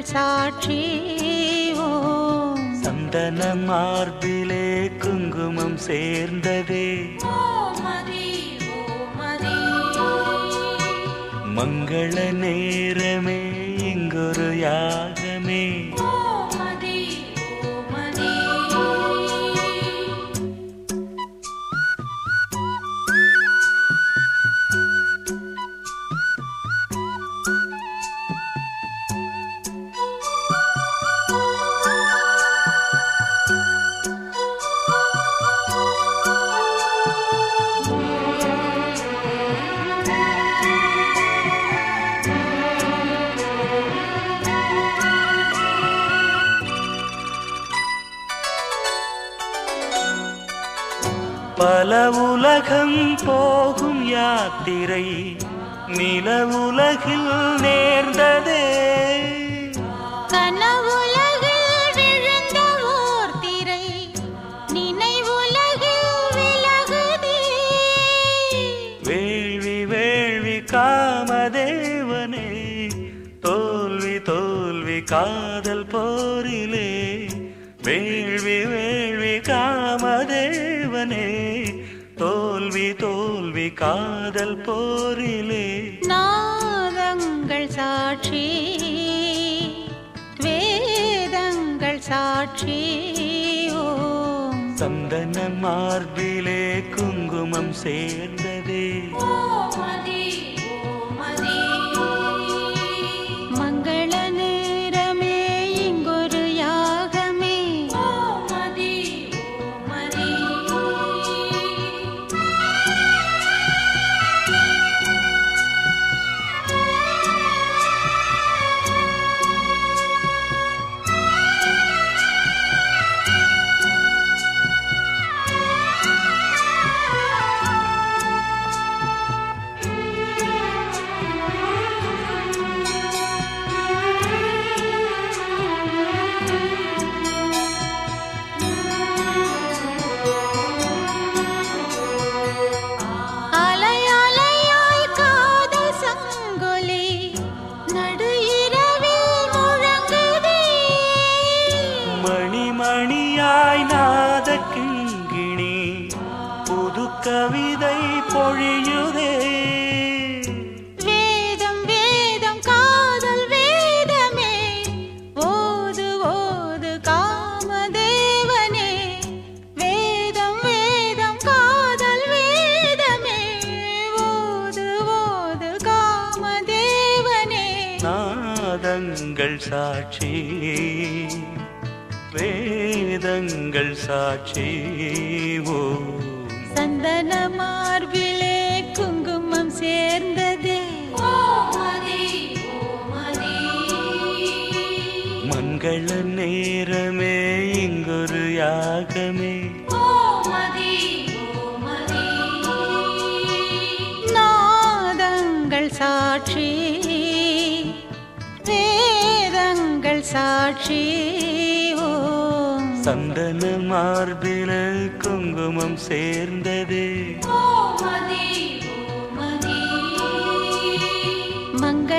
சாட்சி ஓம் சந்தன மார்பிலே குங்குமம் சேர்ந்ததே ஓமதி ஓமதி மங்கள நேரமே இங்கொரு யாகமே ஓமதி ஓமதி பல உலகம் போகும் யாத்திரை நில உலகில் நேர்ந்ததே கனவுலகில் விழுந்த ஓர் திரை நினைவுலகில் விலகுதே வேள்வி வேள்வி காமதேவனே தோல்வி தோல்வி காதல் போரிலே வேள்வி வேள்வி காமதேவனே தோல்வி தோல்வி காதல் போரிலே நாதங்கள் சாட்சி வேதங்கள் சாட்சி ஓம் சந்தன மார்பிலே குங்குமம் சேர்ந்ததே ஓமதி ஓமதி மங்கள நேரமே இங்கொரு யாகமே ஓமதி ஓமதி அலை அலையாய் காதல் சங்கொலி நடு இரவில் முழங்குதே மணி மணியாய் நாத கிங்கிணி புது கவிதை பொழியுதே வேதம் வேதம் காதல் வேதமே ஓது ஓது காமதேவனே வேதம் வேதம் காதல் வேதமே ஓது ஓது காமதேவனே நாதங்கள் சாட்சி வேதங்கள் சாட்சி ஓ சந்தன மார்பிலே குங்குமம் சேர்ந்ததே ஓமதி ஓமதி மங்கள நேரமே இங்கொரு யாகமே ஓமதி ஓமதி நாதங்கள் சாட்சி வேதங்கள் சாட்சி ஓம் சந்தன மார்பில குங்குமம் சேர்ந்ததே ஓமதி ஓமதி மங்கள